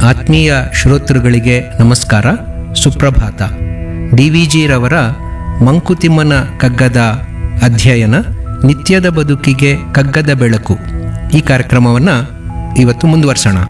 ಆತ್ಮೀಯ ಶ್ರೋತೃಗಳಿಗೆ ನಮಸ್ಕಾರ ಸುಪ್ರಭಾತ ಡಿ ವಿ ಜಿರವರ ಮಂಕುತಿಮ್ಮನ ಕಗ್ಗದ ಅಧ್ಯಯನ ನಿತ್ಯದ ಬದುಕಿಗೆ ಕಗ್ಗದ ಬೆಳಕು ಈ ಕಾರ್ಯಕ್ರಮವನ್ನು ಇವತ್ತು ಮುಂದುವರ್ಸೋಣ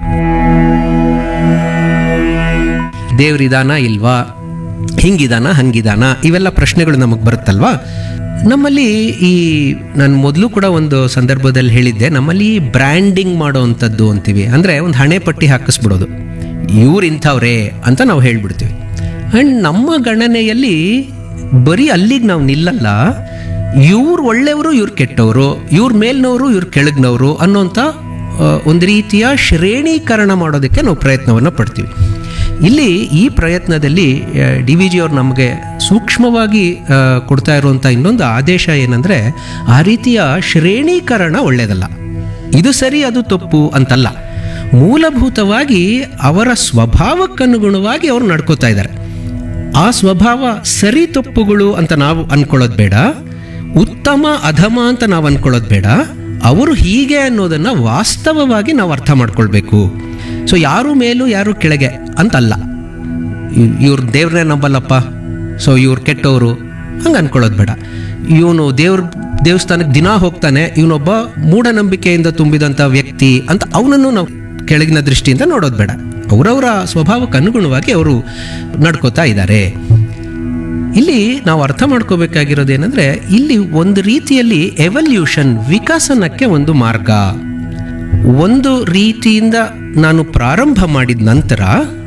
ದೇವ್ರಿದಾನ ಇಲ್ವಾ ಹಿಂಗಿದಾನ ಹಂಗಿದಾನ ಇವೆಲ್ಲ ಪ್ರಶ್ನೆಗಳು ನಮಗೆ ಬರುತ್ತಲ್ವಾ ನಮ್ಮಲ್ಲಿ ಈ ನಾನು ಮೊದಲು ಕೂಡ ಒಂದು ಸಂದರ್ಭದಲ್ಲಿ ಹೇಳಿದ್ದೆ ನಮ್ಮಲ್ಲಿ ಬ್ರ್ಯಾಂಡಿಂಗ್ ಮಾಡೋ ಅಂಥದ್ದು ಅಂತೀವಿ ಅಂದರೆ ಒಂದು ಹಣೆ ಪಟ್ಟಿ ಹಾಕಿಸ್ಬಿಡೋದು ಇವ್ರು ಇಂಥವ್ರೇ ಅಂತ ನಾವು ಹೇಳ್ಬಿಡ್ತೀವಿ ಆ್ಯಂಡ್ ನಮ್ಮ ಗಣನೆಯಲ್ಲಿ ಬರೀ ಅಲ್ಲಿಗೆ ನಾವು ನಿಲ್ಲಲ್ಲ ಇವ್ರು ಒಳ್ಳೆಯವರು ಇವ್ರು ಕೆಟ್ಟವರು ಇವ್ರ ಮೇಲ್ನವರು ಇವ್ರ ಕೆಳಗ್ನವರು ಅನ್ನೋಂಥ ಆ, ಒಂದು ರೀತಿಯ ಶ್ರೇಣೀಕರಣ ಮಾಡೋದಕ್ಕೆ ನಾವು ಪ್ರಯತ್ನವನ್ನು ಪಡ್ತೀವಿ ಇಲ್ಲಿ ಈ ಪ್ರಯತ್ನದಲ್ಲಿ ಡಿ ವಿ ಜಿ ಅವ್ರು ನಮಗೆ ಸೂಕ್ಷ್ಮವಾಗಿ ಆ, ಕೊಡ್ತಾ ಇರುವಂಥ ಇನ್ನೊಂದು ಆದೇಶ ಏನಂದರೆ ಆ ರೀತಿಯ ಶ್ರೇಣೀಕರಣ ಒಳ್ಳೆಯದಲ್ಲ ಇದು ಸರಿ ಅದು ತಪ್ಪು ಅಂತಲ್ಲ ಮೂಲಭೂತವಾಗಿ ಅವರ ಸ್ವಭಾವಕ್ಕನುಗುಣವಾಗಿ ಅವರು ನಡ್ಕೋತಾ ಇದ್ದಾರೆ ಆ ಸ್ವಭಾವ ಸರಿ ತಪ್ಪುಗಳು ಅಂತ ನಾವು ಅನ್ಕೊಳ್ಳೋದು ಬೇಡ ಉತ್ತಮ ಅಧಮ ಅಂತ ನಾವು ಅನ್ಕೊಳ್ಳೋದು ಬೇಡ ಅವರು ಹೀಗೆ ಅನ್ನೋದನ್ನು ವಾಸ್ತವವಾಗಿ ನಾವು ಅರ್ಥ ಮಾಡ್ಕೊಳ್ಬೇಕು ಸೊ ಯಾರು ಮೇಲೂ ಯಾರು ಕೆಳಗೆ ಅಂತಲ್ಲ ಇವ್ರು ದೇವ್ರನ್ನೇ ನಂಬಲ್ಲಪ್ಪ ಸೊ ಇವ್ರು ಕೆಟ್ಟವರು ಹಂಗೆ ಅನ್ಕೊಳ್ಳೋದು ಬೇಡ ಇವನು ದೇವ್ರ ದೇವಸ್ಥಾನಕ್ಕೆ ದಿನ ಹೋಗ್ತಾನೆ ಇವನೊಬ್ಬ ಮೂಢನಂಬಿಕೆಯಿಂದ ತುಂಬಿದಂಥ ವ್ಯಕ್ತಿ ಅಂತ ಅವನನ್ನು ನಾವು ಕೆಳಗಿನ ದೃಷ್ಟಿಯಿಂದ ನೋಡೋದು ಬೇಡ ಅವರವರ ಸ್ವಭಾವಕ್ಕೆ ಅನುಗುಣವಾಗಿ ಅವರು ನಡ್ಕೋತಾ ಇದ್ದಾರೆ ಇಲ್ಲಿ ನಾವು ಅರ್ಥ ಮಾಡ್ಕೋಬೇಕಾಗಿರೋದು ಏನಂದ್ರೆ ಇಲ್ಲಿ ಒಂದು ರೀತಿಯಲ್ಲಿ ಎವಲ್ಯೂಷನ್ ವಿಕಸನಕ್ಕೆ ಒಂದು ಮಾರ್ಗ ಒಂದು ರೀತಿಯಿಂದ ನಾನು ಪ್ರಾರಂಭ ಮಾಡಿದ ನಂತರ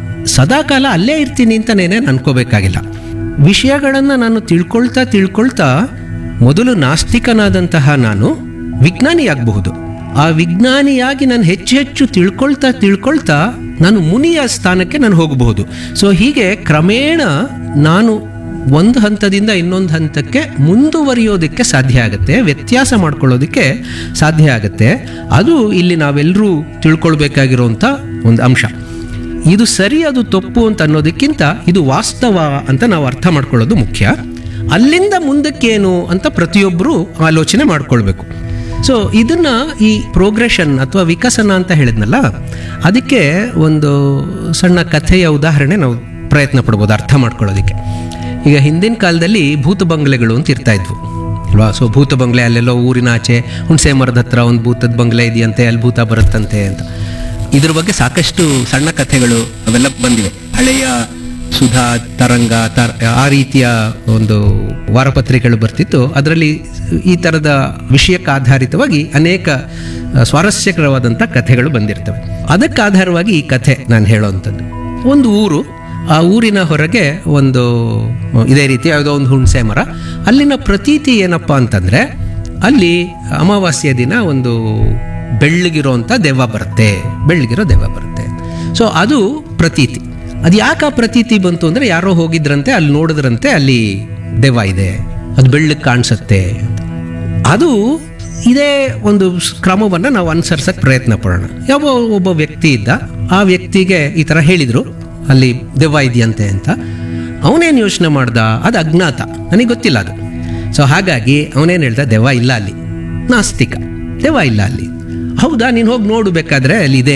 ಸದಾಕಾಲ ಅಲ್ಲೇ ಇರ್ತೀನಿ ಅಂತ ನೇನೆ ಅನ್ಕೋಬೇಕಾಗಿಲ್ಲ ವಿಷಯಗಳನ್ನು ನಾನು ತಿಳ್ಕೊಳ್ತಾ ತಿಳ್ಕೊಳ್ತಾ ಮೊದಲು ನಾಸ್ತಿಕನಾದಂತಹ ನಾನು ವಿಜ್ಞಾನಿಯಾಗಬಹುದು ಆ ವಿಜ್ಞಾನಿಯಾಗಿ ನಾನು ಹೆಚ್ಚು ಹೆಚ್ಚು ತಿಳ್ಕೊಳ್ತಾ ತಿಳ್ಕೊಳ್ತಾ ನಾನು ಮುನಿಯ ಸ್ಥಾನಕ್ಕೆ ನಾನು ಹೋಗಬಹುದು ಸೊ ಹೀಗೆ ಕ್ರಮೇಣ ನಾನು ಒಂದು ಹಂತದಿಂದ ಇನ್ನೊಂದು ಹಂತಕ್ಕೆ ಮುಂದುವರಿಯೋದಕ್ಕೆ ಸಾಧ್ಯ ಆಗುತ್ತೆ ವ್ಯತ್ಯಾಸ ಮಾಡ್ಕೊಳ್ಳೋದಕ್ಕೆ ಸಾಧ್ಯ ಆಗುತ್ತೆ ಅದು ಇಲ್ಲಿ ನಾವೆಲ್ಲರೂ ತಿಳ್ಕೊಳ್ಬೇಕಾಗಿರೋಂಥ ಒಂದು ಅಂಶ ಇದು ಸರಿ ಅದು ತಪ್ಪು ಅಂತ ಅನ್ನೋದಕ್ಕಿಂತ ಇದು ವಾಸ್ತವ ಅಂತ ನಾವು ಅರ್ಥ ಮಾಡ್ಕೊಳ್ಳೋದು ಮುಖ್ಯ ಅಲ್ಲಿಂದ ಮುಂದಕ್ಕೇನು ಅಂತ ಪ್ರತಿಯೊಬ್ಬರು ಆಲೋಚನೆ ಮಾಡ್ಕೊಳ್ಬೇಕು ಸೊ ಇದನ್ನ ಈ ಪ್ರೋಗ್ರೆಷನ್ ಅಥವಾ ವಿಕಸನ ಅಂತ ಹೇಳಿದ್ನಲ್ಲ ಅದಕ್ಕೆ ಒಂದು ಸಣ್ಣ ಕಥೆಯ ಉದಾಹರಣೆ ನಾವು ಪ್ರಯತ್ನ ಪಡ್ಬೋದು ಅರ್ಥ ಮಾಡ್ಕೊಳ್ಳೋದಕ್ಕೆ ಈಗ ಹಿಂದಿನ ಕಾಲದಲ್ಲಿ ಭೂತ ಬಂಗ್ಲೆಗಳು ಅಂತ ಇರ್ತಾ ಇದ್ವು ಅಲ್ವಾ ಸೊ ಭೂತ ಬಂಗ್ಲೆ ಅಲ್ಲೆಲ್ಲೋ ಊರಿನ ಆಚೆ ಹುಣಸೆ ಮರದ ಹತ್ರ ಒಂದು ಭೂತದ ಬಂಗ್ಲೆ ಇದೆಯಂತೆ ಅಲ್ಲಿ ಭೂತ ಬರುತ್ತಂತೆ ಅಂತ ಇದ್ರ ಬಗ್ಗೆ ಸಾಕಷ್ಟು ಸಣ್ಣ ಕಥೆಗಳು ಅವೆಲ್ಲ ಬಂದಿವೆ ಹಳೆಯ ಸುಧಾ ತರಂಗ ತರ ಆ ರೀತಿಯ ಒಂದು ವಾರಪತ್ರಿಕೆಗಳು ಬರ್ತಿತ್ತು ಅದರಲ್ಲಿ ಈ ಥರದ ವಿಷಯಕ್ಕೆ ಆಧಾರಿತವಾಗಿ ಅನೇಕ ಆ, ಸ್ವಾರಸ್ಯಕರವಾದಂಥ ಕಥೆಗಳು ಬಂದಿರ್ತವೆ ಅದಕ್ಕೆ ಆಧಾರವಾಗಿ ಈ ಕಥೆ ನಾನು ಹೇಳೋವಂಥದ್ದು ಒಂದು ಊರು ಆ ಊರಿನ ಹೊರಗೆ ಒಂದು ಇದೇ ರೀತಿ ಯಾವುದೋ ಒಂದು ಹುಣಸೆ ಮರ ಅಲ್ಲಿನ ಪ್ರತೀತಿ ಏನಪ್ಪ ಅಂತಂದರೆ ಅಲ್ಲಿ ಅಮಾವಾಸ್ಯ ದಿನ ಒಂದು ಬೆಳ್ಳಗಿರೋಂಥ ದೆವ್ವ ಬರುತ್ತೆ ಬೆಳ್ಳಗಿರೋ ದೆವ್ವ ಬರುತ್ತೆ ಸೊ ಅದು ಪ್ರತೀತಿ ಅದು ಯಾಕೆ ಆ ಪ್ರತೀತಿ ಬಂತು ಅಂದರೆ ಯಾರೋ ಹೋಗಿದ್ರಂತೆ ಅಲ್ಲಿ ನೋಡಿದ್ರಂತೆ ಅಲ್ಲಿ ದೆವ್ವ ಇದೆ ಅದು ಬೆಳ್ಳಗೆ ಕಾಣಿಸುತ್ತೆ ಅಂತ ಅದು ಇದೇ ಒಂದು ಸ್- ಕ್ರಮವನ್ನು ನಾವು ಅನುಸರಿಸಕ್ಕೆ ಪ್ರಯತ್ನ ಪಡೋಣ ಯಾವ ಒಬ್ಬ ವ್ಯಕ್ತಿ ಇದ್ದ ಆ ವ್ಯಕ್ತಿಗೆ ಈ ಥರ ಹೇಳಿದರು ಅಲ್ಲಿ ದೆವ್ವ ಇದೆಯಂತೆ ಅಂತ ಅವನೇನು ಯೋಚನೆ ಮಾಡ್ದ ಅದು ಅಜ್ಞಾತ ನನಗೆ ಗೊತ್ತಿಲ್ಲ ಅದು ಸೊ ಹಾಗಾಗಿ ಅವನೇನು ಹೇಳ್ದ ದೆವ್ವ ಇಲ್ಲ ಅಲ್ಲಿ ನಾಸ್ತಿಕ ದೆವ್ವ ಇಲ್ಲ ಅಲ್ಲಿ ಹೌದಾ ನೀನು ಹೋಗಿ ನೋಡು ಬೇಕಾದ್ರೆ ಅಲ್ಲಿ ಇದೆ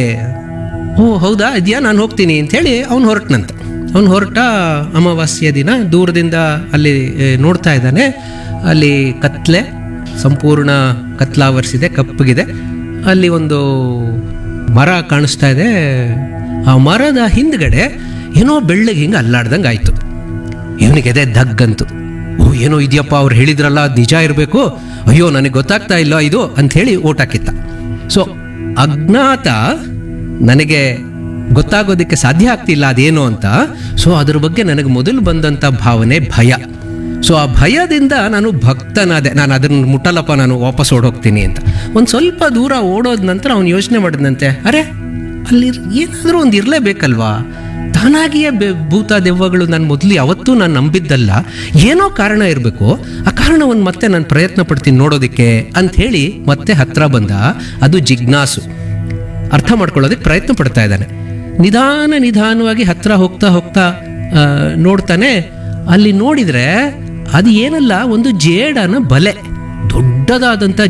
ಓ ಹೌದಾ ಇದೆಯಾ ನಾನು ಹೋಗ್ತೀನಿ ಅಂಥೇಳಿ ಅವ್ನು ಹೊರಟ್ನಂತೆ ಅವ್ನು ಹೊರಟ ಅಮಾವಾಸ್ಯ ದಿನ ದೂರದಿಂದ ಅಲ್ಲಿ ಏ, ನೋಡ್ತಾ ಇದ್ದಾನೆ ಅಲ್ಲಿ ಕತ್ಲೆ ಸಂಪೂರ್ಣ ಕತ್ಲಾವರಿಸಿದೆ ಕಪ್ಪಗಿದೆ ಅಲ್ಲಿ ಒಂದು ಮರ ಕಾಣಿಸ್ತಾ ಇದೆ ಆ ಮರದ ಹಿಂದ್ಗಡೆ ಏನೋ ಬೆಳ್ಳಗೆ ಹಿಂಗೆ ಅಲ್ಲಾಡ್ದಂಗೆ ಆಯಿತು ಇವನಿಗೆ ಎದೆ ದಗ್ಗಂತು ಓ ಏನೋ ಇದೆಯಪ್ಪ ಅವ್ರು ಹೇಳಿದ್ರಲ್ಲ ಅದು ನಿಜ ಇರಬೇಕು ಅಯ್ಯೋ ನನಗೆ ಗೊತ್ತಾಗ್ತಾ ಇಲ್ಲ ಇದು ಅಂಥೇಳಿ ಓಟ್ ಹಾಕಿತ್ತ ಸೊ ಅಜ್ಞಾತ ನನಗೆ ಗೊತ್ತಾಗೋದಕ್ಕೆ ಸಾಧ್ಯ ಆಗ್ತಿಲ್ಲ ಅದೇನು ಅಂತ ಸೊ ಅದ್ರ ಬಗ್ಗೆ ನನಗೆ ಮೊದಲು ಬಂದಂಥ ಭಾವನೆ ಭಯ ಸೊ ಆ ಭಯದಿಂದ ನಾನು ಭಕ್ತನಾದೆ ನಾನು ಅದನ್ನು ಮುಟ್ಟಲ್ಲಪ್ಪ ನಾನು ವಾಪಸ್ ಓಡೋಗ್ತೀನಿ ಅಂತ ಒಂದು ಸ್ವಲ್ಪ ದೂರ ಓಡೋದ ನಂತರ ಅವನು ಯೋಚನೆ ಮಾಡಿದಂತೆ ಅರೆ ಅಲ್ಲಿ ಏನಾದರೂ ಒಂದು ಇರಲೇಬೇಕಲ್ವಾ ತಾನಾಗಿಯೇ ಬೆ ಭೂತ ದೆವ್ವಗಳು ನಾನು ಮೊದಲು ಯಾವತ್ತೂ ನಾನು ನಂಬಿದ್ದಲ್ಲ ಏನೋ ಕಾರಣ ಇರಬೇಕು ಆ ಕಾರಣವನ್ನು ಮತ್ತೆ ನಾನು ಪ್ರಯತ್ನ ಪಡ್ತೀನಿ ನೋಡೋದಕ್ಕೆ ಅಂಥೇಳಿ ಮತ್ತೆ ಹತ್ರ ಬಂದ ಅದು ಜಿಜ್ಞಾಸು ಅರ್ಥ ಮಾಡ್ಕೊಳ್ಳೋದಕ್ಕೆ ಪ್ರಯತ್ನ ಪಡ್ತಾ ಇದ್ದಾನೆ ನಿಧಾನ ನಿಧಾನವಾಗಿ ಹತ್ರ ಹೋಗ್ತಾ ಹೋಗ್ತಾ ಆ, ನೋಡ್ತಾನೆ ಅಲ್ಲಿ ನೋಡಿದ್ರೆ ಅದು ಏನಲ್ಲ ಒಂದು ಜೇಡನ ಬಲೆ ದೊಡ್ಡದಾದಂಥ